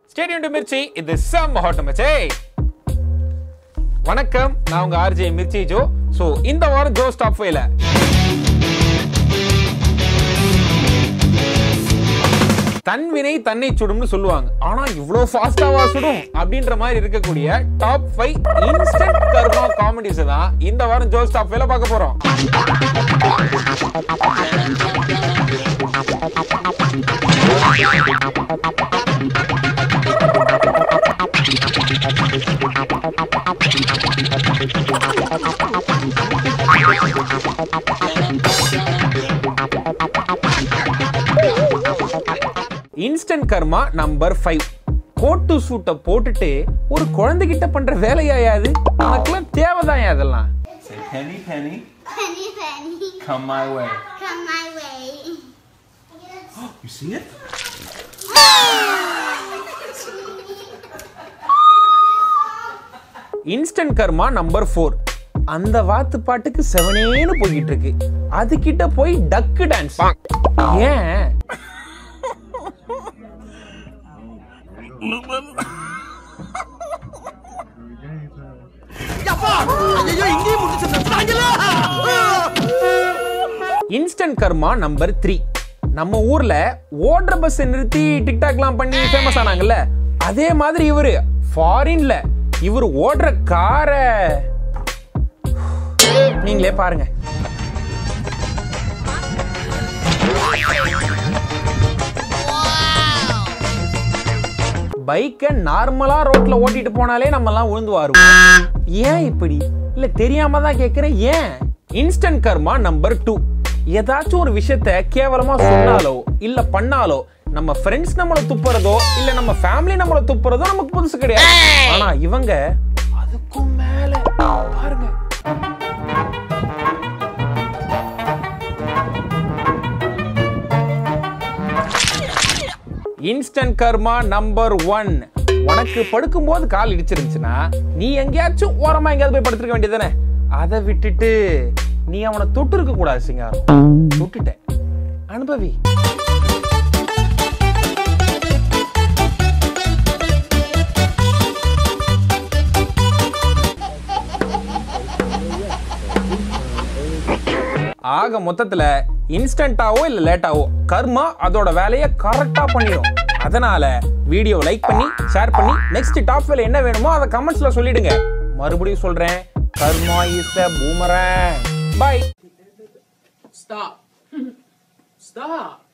Stadium to Mirchi இது செம் hot மச்சே வணக்கம் நான் உங்க ஆர்ஜே மிர்ச்சி ஜோ சோ இந்த வாரம் ஜோ ஸ்டாப் ஃபைல தன்வினை தன்னை சுடும்னு சொல்லுவாங்க ஆனா இவ்வளவு ஃபாஸ்டாவா சுடும் அப்படின்ற மாதிரி இருக்கக்கூடிய top five instant karma comedies தான் இந்த வாரம் ஜோ ஸ்டாப் ஃபைல பார்க்க போறோம் instant karma number five coat சூட்டை போட்டுட்டு ஒரு குழந்தைகிட்ட பண்ற வேலையா அது உனக்கெல்லாம் தேவைதான் அதெல்லாம் Say penny, penny, Penny, penny, come my way. come my way. You see it? Instant karma number four அந்த வாத்து பாட்டுக்கு செவனேன்னு போய்கிட்டு இருக்கு அது கிட்ட போய் டக்கு டான்ஸ் ஏன் இன்ஸ்டன்ட் கர்மா நம்பர் த்ரீ நம்ம ஊர்ல ஓடுற பஸ் நிறுத்தி டிக்டாக்லாம் பண்ணி ஃபேமஸ் ஆனாங்கல்ல அதே மாதிரி இவரு ஃபாரின்ல இவர் ஓடுற காரை நீங்களே பாருங்க பைக்கை நார்மலா ரோட்ல ஓட்டிட்டு போனாலே நம்ம எல்லாம் விழுந்து வருவோம் ஏன் இப்படி இல்ல தெரியாம தான் கேக்குறேன் ஏன் இன்ஸ்டன்ட் கர்மா நம்பர் டூ ஏதாச்சும் ஒரு விஷயத்த கேவலமா சொன்னாலோ இல்ல பண்ணாலோ நம்ம ஃப்ரெண்ட்ஸ் நம்மள துப்புறதோ இல்ல நம்ம ஃபேமிலி நம்மள துப்புறதோ நமக்கு புதுசு கிடையாது ஆனா இவங்க அதுக்கும் மேல பாருங்க இன்ஸ்டன்ட் கர்மா நம்பர் ஒன் உனக்கு படுக்கும்போது கால் இடிச்சிருந்துச்சுன்னா நீ எங்கேயாச்சும் ஓரமா எங்கேயாவது போய் படுத்துருக்க வேண்டியதானே அதை விட்டுட்டு நீ அவனை தொட்டு இருக்க கூடாது சிங்காரம் தொட்டுட்டேன் அனுபவி ஆக மொத்தத்துல இன்ஸ்டன்ட்டாவோ இல்ல லேட்டாவோ கர்மா அதோட வேலையை கரெக்டா பண்ணிடும் அதனால வீடியோ லைக் பண்ணி ஷேர் பண்ணி நெக்ஸ்ட் டாப் வேலை என்ன வேணுமோ அதை கமெண்ட்ஸ்ல சொல்லிடுங்க மறுபடியும் சொல்றேன் karma is a boomerang bye Stop. Stop.